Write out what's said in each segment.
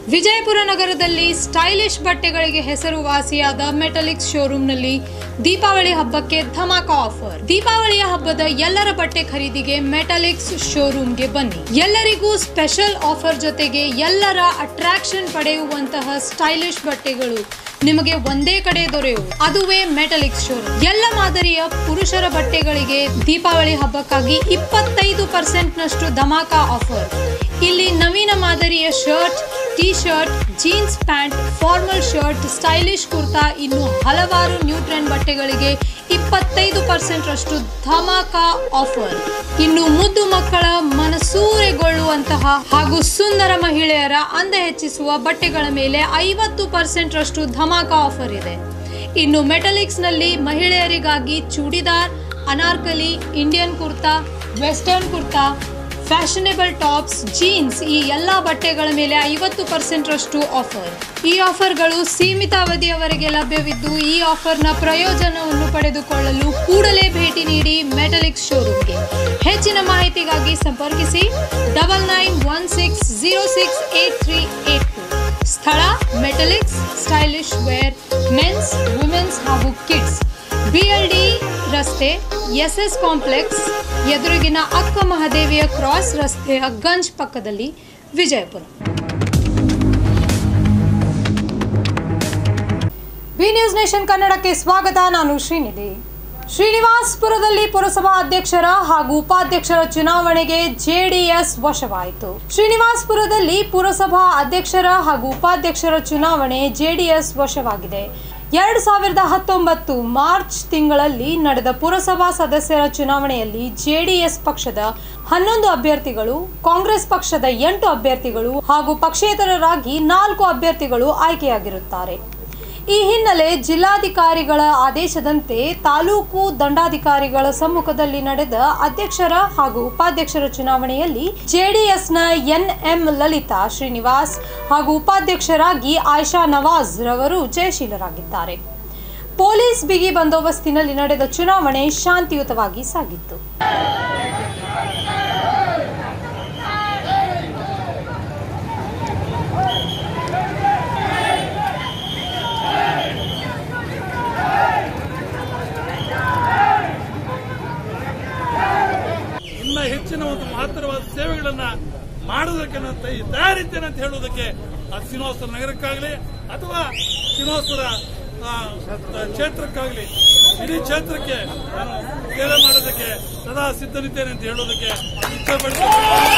ವಿಜಯಪುರ ನಗರದಲ್ಲಿ ಸ್ಟೈಲಿಶ್ ಬಟ್ಟೆಗಳಿಗೆ ಹೆಸರುವಾಸಿಯಾದ ಮೆಟಲಿಕ್ಸ್ ಶೋರೂಮ್ನಲ್ಲಿ ದೀಪಾವಳಿ ಹಬ್ಬಕ್ಕೆ ಧಮಾಕ ಆಫರ್ ದೀಪಾವಳಿಯ ಹಬ್ಬದ ಎಲ್ಲರ ಬಟ್ಟೆ ಖರೀದಿಗೆ ಮೆಟಲಿಕ್ಸ್ ಶೋರೂಮ್ಗೆ ಬನ್ನಿ ಎಲ್ಲರಿಗೂ ಸ್ಪೆಷಲ್ ಆಫರ್ ಜೊತೆಗೆ ಎಲ್ಲರ ಅಟ್ರಾಕ್ಷನ್ ಪಡೆಯುವಂತಹ ಸ್ಟೈಲಿಶ್ ಬಟ್ಟೆಗಳು ನಿಮಗೆ ಒಂದೇ ಕಡೆ ದೊರೆಯುವುದು ಅದುವೇ ಮೆಟಲಿಕ್ಸ್ ಶೋರೂಮ್ ಎಲ್ಲ ಮಾದರಿಯ ಪುರುಷರ ಬಟ್ಟೆಗಳಿಗೆ ದೀಪಾವಳಿ ಹಬ್ಬಕ್ಕಾಗಿ ಇಪ್ಪತ್ತೈದು ಪರ್ಸೆಂಟ್ ನಷ್ಟು ಧಮಾಕ ಆಫರ್ ಇಲ್ಲಿ ನವೀನ ಮಾದರಿಯ shirt T shirt jeans pant formal shirt stylish kurta ಇನ್ನು ಹಲವಾರು ನ್ಯೂ ಟ್ರೆಂಡ್ ಬಟ್ಟೆಗಳಿಗೆ ಇಪ್ಪತ್ತೈದು ಪರ್ಸೆಂಟ್ ರಷ್ಟು ಧಮಾಕ ಆಫರ್ ಇನ್ನು ಮುದ್ದು ಮಕ್ಕಳ ಮನಸೂರೆಗೊಳ್ಳುವಂತಹ ಹಾಗೂ ಸುಂದರ ಮಹಿಳೆಯರ ಅಂದ ಹೆಚ್ಚಿಸುವ ಬಟ್ಟೆಗಳ ಮೇಲೆ ಐವತ್ತು ಪರ್ಸೆಂಟ್ ರಷ್ಟು ಧಮಾಕ ಆಫರ್ ಇದೆ ಇನ್ನು ಮೆಟಲಿಕ್ಸ್ ನಲ್ಲಿ ಮಹಿಳೆಯರಿಗಾಗಿ churidar anarkali Indian kurta western kurta fashionable tops jeans ಈ ಎಲ್ಲ ಬಟ್ಟೆಗಳ ಮೇಲೆ ಐವತ್ತು ಪರ್ಸೆಂಟ್ರಷ್ಟು ಆಫರ್ ಈ ಆಫರ್ಗಳು ಸೀಮಿತ ಅವಧಿಯವರೆಗೆ ಲಭ್ಯವಿದ್ದು ಈ ಆಫರ್ನ ಪ್ರಯೋಜನವನ್ನು ಪಡೆದುಕೊಳ್ಳಲು ಕೂಡಲೇ ಭೇಟಿ ನೀಡಿ ಮೆಟಲಿಕ್ಸ್ ಶೋರೂಮ್ಗೆ ಹೆಚ್ಚಿನ ಮಾಹಿತಿಗಾಗಿ ಸಂಪರ್ಕಿಸಿ double nine one six zero six eight three eight two ಸ್ಥಳ Metallics stylish wear men's women's ಹಾಗೂ ಕಿಡ್ಸ್ ಬಿಎಲ್ಡಿ ರಸ್ತೆ ಎಸ್ ಎಸ್ ಕಾಂಪ್ಲೆಕ್ಸ್ ಎದುರಿಗಿನ ಅಕ್ಕ ಮಹಾದೇವಿಯ ಕ್ರಾಸ್ ರಸ್ತೆಯ ಗಂಜ್ ಪಕ್ಕದಲ್ಲಿ ವಿಜಯಪುರ ಬಿ ನ್ಯೂಸ್ ನೇಷನ್ ಕನ್ನಡಕ್ಕೆ ಸ್ವಾಗತ ನಾನು ಶ್ರೀನಿಧಿ ಶ್ರೀನಿವಾಸ್ಪುರದಲ್ಲಿ ಪುರಸಭಾ ಅಧ್ಯಕ್ಷರ ಹಾಗೂ ಉಪಾಧ್ಯಕ್ಷರ ಚುನಾವಣೆಗೆ ಜೆಡಿಎಸ್ ವಶವಾಯಿತು ಶ್ರೀನಿವಾಸ್ಪುರದಲ್ಲಿ ಪುರಸಭಾ ಅಧ್ಯಕ್ಷರ ಹಾಗೂ ಉಪಾಧ್ಯಕ್ಷರ ಚುನಾವಣೆ ಜೆಡಿಎಸ್ ವಶವಾಗಿದೆ ಎರಡು ಸಾವಿರದ ಹತ್ತೊಂಬತ್ತು ಮಾರ್ಚ್ ತಿಂಗಳಲ್ಲಿ ನಡೆದ ಪುರಸಭಾ ಸದಸ್ಯರ ಚುನಾವಣೆಯಲ್ಲಿ ಜೆಡಿಎಸ್ ಪಕ್ಷದ ಹನ್ನೊಂದು ಅಭ್ಯರ್ಥಿಗಳು ಕಾಂಗ್ರೆಸ್ ಪಕ್ಷದ ಎಂಟು ಅಭ್ಯರ್ಥಿಗಳು ಹಾಗೂ ಪಕ್ಷೇತರರಾಗಿ ನಾಲ್ಕು ಅಭ್ಯರ್ಥಿಗಳು ಆಯ್ಕೆಯಾಗಿರುತ್ತಾರೆ ಈ ಹಿನ್ನೆಲೆ ಜಿಲ್ಲಾಧಿಕಾರಿಗಳ ಆದೇಶದಂತೆ ತಾಲೂಕು ದಂಡಾಧಿಕಾರಿಗಳ ಸಮ್ಮುಖದಲ್ಲಿ ನಡೆದ ಅಧ್ಯಕ್ಷರ ಹಾಗೂ ಉಪಾಧ್ಯಕ್ಷರ ಚುನಾವಣೆಯಲ್ಲಿ ಜೆಡಿಎಸ್ನ ಎನ್ಎಂ ಲಲಿತಾ ಶ್ರೀನಿವಾಸ್ ಹಾಗೂ ಉಪಾಧ್ಯಕ್ಷರಾಗಿ ಆಯಿಷಾ ನವಾಜ್ ರವರು ಜಯಶೀಲರಾಗಿದ್ದಾರೆ ಪೊಲೀಸ್ ಬಿಗಿ ಬಂದೋಬಸ್ತಿನಲ್ಲಿ ನಡೆದ ಚುನಾವಣೆ ಶಾಂತಿಯುತವಾಗಿ ಸಾಗಿತ್ತು ಇನ್ನ ಹೆಚ್ಚಿನ ಒಂದು ಮಹತ್ತರವಾದ ಸೇವೆಗಳನ್ನ ಮಾಡುವುದಕ್ಕೆ ನಾನು ತಯ- ತಯಾರಿದ್ದೇನೆ ಅಂತ ಹೇಳುವುದಕ್ಕೆ ಆ ಶ್ರೀನಿವಾಸಪುರ ನಗರಕ್ಕಾಗಲಿ ಅಥವಾ ಶ್ರೀನಿವಾಸಪುರ ಆ, ಕ್ಷೇತ್ರಕ್ಕಾಗಲಿ ಇಡೀ ಕ್ಷೇತ್ರಕ್ಕೆ ನಾನು ಸೇವೆ ಮಾಡೋದಕ್ಕೆ ಸದಾ ಸಿದ್ಧನಿದ್ದೇನೆ ಅಂತ ಹೇಳೋದಕ್ಕೆ ಇಚ್ಛೆ ಪಡ್ತೇನೆ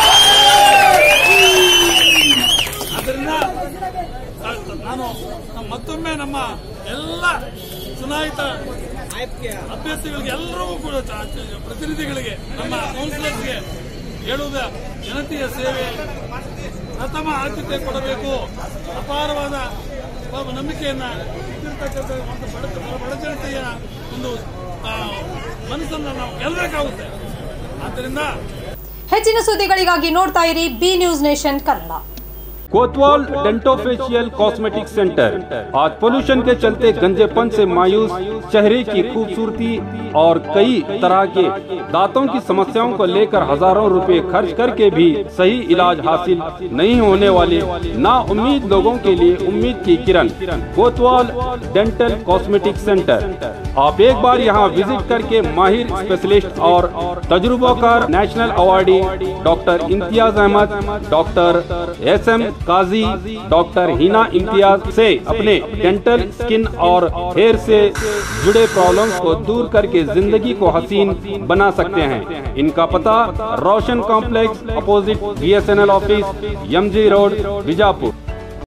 ಆದ್ದರಿಂದ ಆ, ನಾನು ನಮ್ಮ- ಮತ್ತೊಮ್ಮೆ ನಮ್ಮ ಎಲ್ಲ ಚುನಾಯಿತ ಅಭ್ಯರ್ಥಿಗಳಿಗೆ ಎಲ್ಲರಿಗೂ ಕೂಡ ಚ- ಚ- ಪ್ರತಿನಿಧಿಗಳಿಗೆ ನಮ್ಮ ಕೌನ್ಸಿಲರ್ಸ್ಗೆ ಹೇಳುವುದ ಜನತೆಯ ಸೇವೆ ಪ್ರಥಮ ಆದ್ಯತೆ ಕೊಡಬೇಕು ಅಪಾರವಾದ ಒಬ್ಬ ನಂಬಿಕೆಯನ್ನ ಇಟ್ಟಿರ್ತಕ್ಕಂಥ ಒಂದು ಬಡ ಬಡ ಜನತೆಯ ಒಂದು ಆ, ಮನಸ್ಸನ್ನು ನಾವು ಗೆಲ್ಲಬೇಕಾಗುತ್ತೆ ಆದ್ದರಿಂದ ಹೆಚ್ಚಿನ ಸುದ್ದಿಗಳಿಗಾಗಿ ನೋಡ್ತಾ ಇರಿ B news nation Kannada Kotwal dentofacial cosmetic centre आज पोल्यूशन के चलते गंजेपन से मायूस चेहरे की खूबसूरती और कई तरह के दांतों की समस्याओं को लेकर हजारों रुपए खर्च करके भी सही इलाज हासिल नहीं होने वाले ना उम्मीद लोगों के लिए उम्मीद की किरण कोतवाल डेंटल कॉस्मेटिक सेंटर आप एक बार यहाँ विजिट करके माहिर स्पेशलिस्ट और तजुर्बाकार national awardee doctor Imtiaz Ahmad doctor S M Kazi doctor Hina Imtiaz से अपने डेंटल स्किन और हेयर से जुड़े प्रॉब्लम्स को दूर करके जिंदगी को हसीन बना सकते हैं इनका पता Roshan complex opposite BSNL office MG road Bijapur